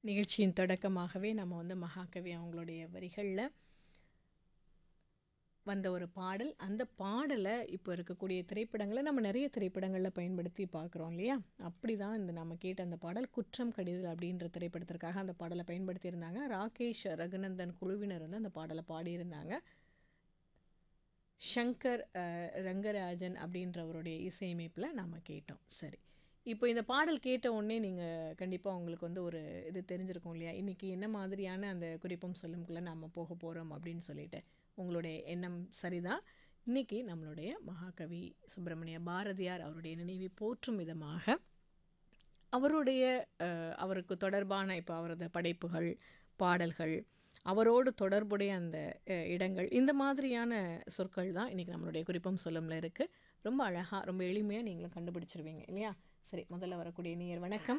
நிகழ்ச்சியின் தொடக்கமாகவே நம்ம வந்து மகாகவி அவங்களுடைய வரிகளில் வந்த ஒரு பாடல் அந்த பாடலை இப்போ இருக்கக்கூடிய திரைப்படங்களை நம்ம நிறைய திரைப்படங்களில் பயன்படுத்தி பார்க்குறோம் இல்லையா அப்படி தான் இந்த நம்ம கேட்ட அந்த பாடல் குற்றம் கடிதல் அப்படின்ற திரைப்படத்திற்காக அந்த பாடலை பயன்படுத்தியிருந்தாங்க ராகேஷ் ரகுநந்தன் குழுவினர் வந்து அந்த பாடலை பாடியிருந்தாங்க ஷங்கர் அஹ், ரங்கராஜன் அப்படின்றவருடைய இசையமைப்பில் நாம் கேட்டோம் சரி இப்போ இந்த பாடல் கேட்ட உடனே நீங்கள் கண்டிப்பாக உங்களுக்கு வந்து ஒரு இது தெரிஞ்சிருக்கும் இல்லையா இன்றைக்கி என்ன மாதிரியான அந்த குறிப்பும் சொல்லும்குள்ளே நாம் போக போகிறோம் அப்படின்னு சொல்லிட்டு உங்களுடைய எண்ணம் சரிதான் இன்றைக்கி நம்மளுடைய மகாகவி சுப்பிரமணிய பாரதியார் அவருடைய நினைவை போற்றும் விதமாக அவருடைய அஹ், அவருக்கு தொடர்பான இப்போ அவரது படைப்புகள் பாடல்கள் அவரோடு தொடர்புடைய அந்த அஹ், இடங்கள் இந்த மாதிரியான சொற்கள் தான் இன்றைக்கி நம்மளுடைய குறிப்பம் சொல்லம்ல இருக்குது ரொம்ப அழகாக ரொம்ப எளிமையாக நீங்களும் கண்டுபிடிச்சிருவீங்க இல்லையா சரி முதல்ல வரக்கூடிய நேயர் வணக்கம்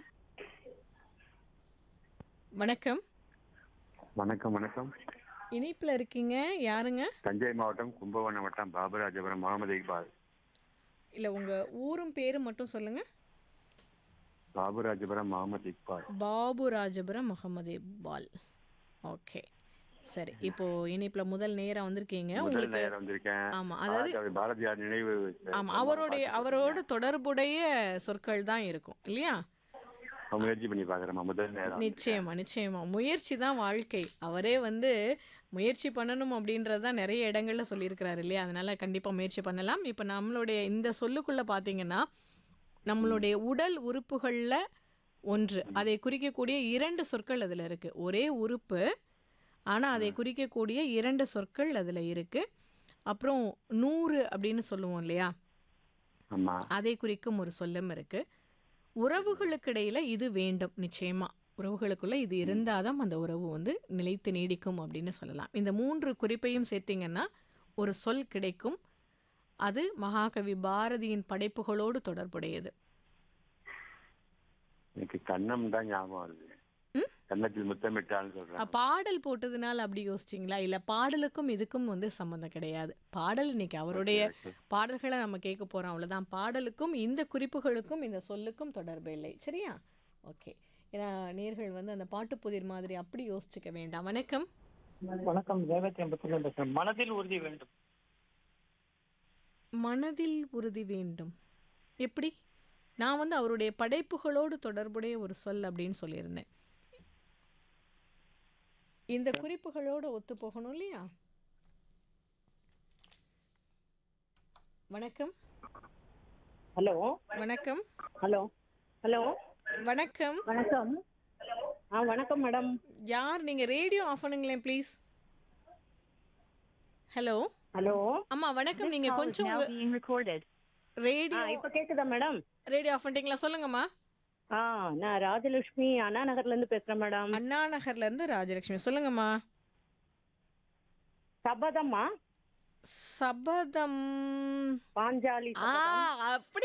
வணக்கம் வணக்கம் வணக்கம் இணைப்பில் இருக்கீங்க யாருங்க தஞ்சை மாவட்டம் கும்பகோணம் வட்டம் பாபராஜபுரம் முகமது இக்பால் இல்லை உங்கள் ஊரும் பேரும் மட்டும் சொல்லுங்கள் பாபுராஜபுரம் முகமது இக்பால் பாபு ராஜபுரம் முகமது இக்பால் ஓகே சரி இப்போ இணைப்புல முதல் நேரா வந்திருக்கீங்க முதல் உங்களுக்கு நேரம் வந்திருக்கேன் ஆமா அதாவது மகாகவி பாரதியார் நினைவு ஆமா அவருடைய அவரோட தொடர்புடைய சொற்கள் தான் இருக்கும் இல்லையா நான் முயற்சி பண்ணி பாக்குறேன் முதல் நேரம் நிச்சயமா நிச்சயமா முயற்சி தான் வாழ்க்கை அவரே வந்து முயற்சி பண்ணணும் அப்படின்றது தான் நிறைய இடங்கள்ல சொல்லியிருக்கிறாரு இல்லையா அதனால கண்டிப்பா முயற்சி பண்ணலாம் இப்போ நம்மளுடைய இந்த சொல்லுக்குள்ள பார்த்தீங்கன்னா நம்மளுடைய உடல் உறுப்புகள்ல ஒன்று அதை குறிக்கக்கூடிய இரண்டு சொற்கள் அதில் இருக்கு ஒரே உறுப்பு ஆனால் அதை குறிக்கக்கூடிய இரண்டு சொற்கள் அதில் இருக்கு அப்புறம் நூறு அப்படின்னு சொல்லுவோம் இல்லையா ஆமா அதை குறிக்கும் ஒரு சொல்லும் இருக்கு உறவுகளுக்கு இடையில இது வேண்டும் நிச்சயமா உறவுகளுக்குள்ள இது இருந்தாதான் அந்த உறவு வந்து நிலைத்து நீடிக்கும் அப்படின்னு சொல்லலாம் இந்த மூன்று குறிப்பையும் சேர்த்தீங்கன்னா ஒரு சொல் கிடைக்கும் அது மகாகவி பாரதியின் படைப்புகளோடு தொடர்புடையது எனக்கு கண்ணம் தான் ஞாபகம் வருது கன்னத்தில் முத்தமிட்டான்னு அ, சொல்றேன் பாடல் போட்டதுனால அப்படி யோசிச்சிங்களா இல்லை பாடலுக்கும் இதுக்கும் வந்து சம்மந்தம் கிடையாது பாடல் இன்னைக்கு அவருடைய பாடல்களை நம்ம கேட்க போகிறோம் அவ்வளோதான் பாடலுக்கும் இந்த குறிப்புகளுக்கும் இந்த சொல்லுக்கும் தொடர்பு இல்லை சரியா ஓகே ஏன்னா நேர்கள் வந்து அந்த பாட்டு புதிர் மாதிரி அப்படி யோசிச்சுக்க வேண்டாம் வணக்கம் வணக்கம் ரேவதி அம்பத்தூர்ல பேசுறேன் மனதில் உறுதி வேண்டும் மனதில் உறுதி வேண்டும் எப்படி நான் வந்து அவருடைய படைப்புகளோடு தொடர்புடைய ஒரு சொல் அப்படின்னு சொல்லியிருந்தேன் இந்த குறிப்புகளோடு ஒத்து போகணும் இல்லையா வணக்கம் ஹலோ வணக்கம் ஹலோ ஹலோ வணக்கம் வணக்கம் ஆ வணக்கம் மேடம் யார் நீங்க ரேடியோ ஆஃப் பண்ணுங்களேன் ப்ளீஸ் ஹலோ ஹலோ அம்மா வணக்கம் நீங்க கொஞ்சம் being recorded. ஆ ரேடியோ இப்போ கேக்குதா மேடம் ரேடியோ ஆஃப் பண்ணிட்டீங்களா சொல்லுங்கம்மா ஆ நான் ராஜலட்சுமி அண்ணா நகர்ல இருந்து பேசுறேன் மேடம் அண்ணா நகர்ல இருந்து ராஜலட்சுமி சொல்லுங்கம்மா சபதம்மா சபதம் பாஞ்சாலி ஆ அப்படி